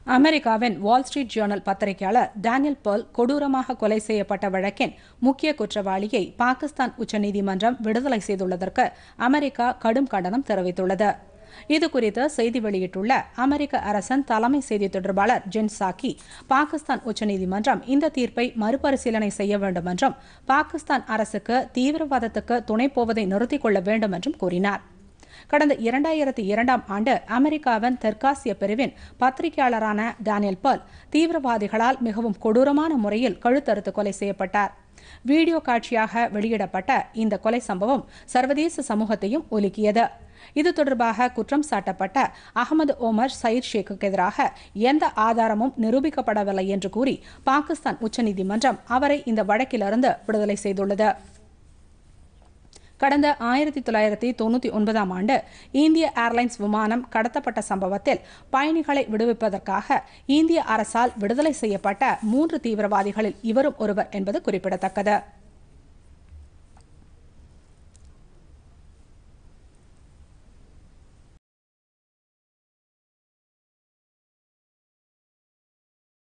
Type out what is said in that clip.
அமெரிக்காவின் Wall Street Journal பத்திரிகையாளர் Daniel Pearl கொடூரமாக கொலை செய்யப்பட்ட வழக்கின் முக்கிய குற்றவாளியை பாகிஸ்தான் உச்சநீதிமன்றம் விடுதலை செய்துள்ளதற்கு அமெரிக்கா கடும் கண்டனம் தெரிவித்துள்ளது இதுகுறித்து செய்தி வெளியிட்டுள்ள அமெரிக்க அரசின் தலைமை செய்தி தொடர்பாளர் ஜென் சாக்கி பாகிஸ்தான் உச்சநீதிமன்றம் இந்த தீர்ப்பை மறுபரிசீலனை செய்ய வேண்டும் என்றும் பாகிஸ்தான் அரசுக்கு தீவிரவாதத்துக்கு துணை போவதை நிறுத்திக் கொள்ள வேண்டும் என்றும் கூறினார் கடந்த இரண்டாயிரத்தி இரண்டாம் ஆண்டு அமெரிக்காவின் தெற்காசிய பிரிவின் பத்திரிகையாளரான டேனியல் பர்ல் தீவிரவாதிகளால் மிகவும் கொடூரமான முறையில் கழுத்தறுத்து கொலை செய்யப்பட்டார் வீடியோ காட்சியாக வெளியிடப்பட்ட இந்த கொலை சம்பவம் சர்வதேச சமூகத்தையும் உலுக்கியது இது தொடர்பாக குற்றம் சாட்டப்பட்ட அகமது ஓமர் சயித் ஷேக்குக்கு எதிராக எந்த ஆதாரமும் நிரூபிக்கப்படவில்லை என்று கூறி பாகிஸ்தான் உச்சநீதிமன்றம் அவரை இந்த வழக்கிலிருந்து விடுதலை செய்துள்ளது கடந்த ஆயிரத்தி தொள்ளாயிரத்தி தொண்ணூற்றி ஒன்பதாம் ஆண்டு இந்திய ஏர்லைன்ஸ் விமானம் கடத்தப்பட்ட சம்பவத்தில் பயணிகளை விடுவிப்பதற்காக இந்திய அரசால் விடுதலை செய்யப்பட்ட மூன்று தீவிரவாதிகளில் இவரும் ஒருவர் என்பது குறிப்பிடத்தக்கது